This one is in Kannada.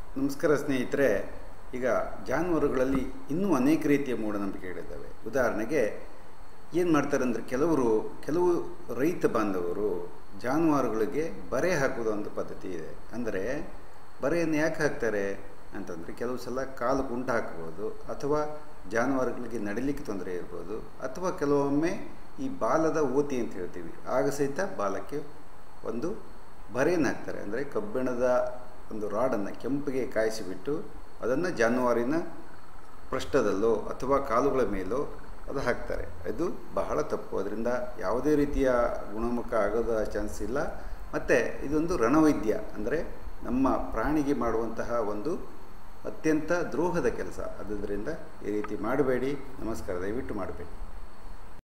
ನಮಸ್ಕಾರ ಸ್ನೇಹಿತರೆ ಈಗ ಜಾನುವಾರುಗಳಲ್ಲಿ ಇನ್ನೂ ಅನೇಕ ರೀತಿಯ ಮೂಢನಂಬಿಕೆಗಳಿದ್ದಾವೆ ಉದಾಹರಣೆಗೆ ಏನು ಮಾಡ್ತಾರೆ ಅಂದರೆ ಕೆಲವರು ಕೆಲವು ರೈತ ಬಾಂಧವರು ಜಾನುವಾರುಗಳಿಗೆ ಬರೆ ಹಾಕುವುದು ಒಂದು ಪದ್ಧತಿ ಇದೆ ಅಂದರೆ ಬರೆಯನ್ನು ಯಾಕೆ ಹಾಕ್ತಾರೆ ಅಂತಂದರೆ ಕೆಲವು ಸಲ ಕಾಲು ಕುಂಟ ಹಾಕ್ಬೋದು ಅಥವಾ ಜಾನುವಾರುಗಳಿಗೆ ನಡಿಲಿಕ್ಕೆ ತೊಂದರೆ ಇರ್ಬೋದು ಅಥವಾ ಕೆಲವೊಮ್ಮೆ ಈ ಬಾಲದ ಓತಿ ಅಂತ ಹೇಳ್ತೀವಿ ಆಗ ಸಹಿತ ಬಾಲಕ್ಕೆ ಒಂದು ಬರೆಯನ್ನು ಹಾಕ್ತಾರೆ ಅಂದರೆ ಕಬ್ಬಿಣದ ಒಂದು ರಾಡನ್ನು ಕೆಂಪಿಗೆ ಕಾಯಿಸಿಬಿಟ್ಟು ಅದನ್ನು ಜಾನುವಾರಿನ ಪೃಷ್ಠದಲ್ಲೋ ಅಥವಾ ಕಾಲುಗಳ ಮೇಲೋ ಅದು ಹಾಕ್ತಾರೆ ಇದು ಬಹಳ ತಪ್ಪು ಅದರಿಂದ ಯಾವುದೇ ರೀತಿಯ ಗುಣಮುಖ ಆಗೋದ ಚಾನ್ಸ್ ಇಲ್ಲ ಮತ್ತು ಇದೊಂದು ರಣವೈದ್ಯ ಅಂದರೆ ನಮ್ಮ ಪ್ರಾಣಿಗೆ ಮಾಡುವಂತಹ ಒಂದು ಅತ್ಯಂತ ದ್ರೋಹದ ಕೆಲಸ ಆದ್ದರಿಂದ ಈ ರೀತಿ ಮಾಡಬೇಡಿ ನಮಸ್ಕಾರ ದಯವಿಟ್ಟು ಮಾಡಬೇಡಿ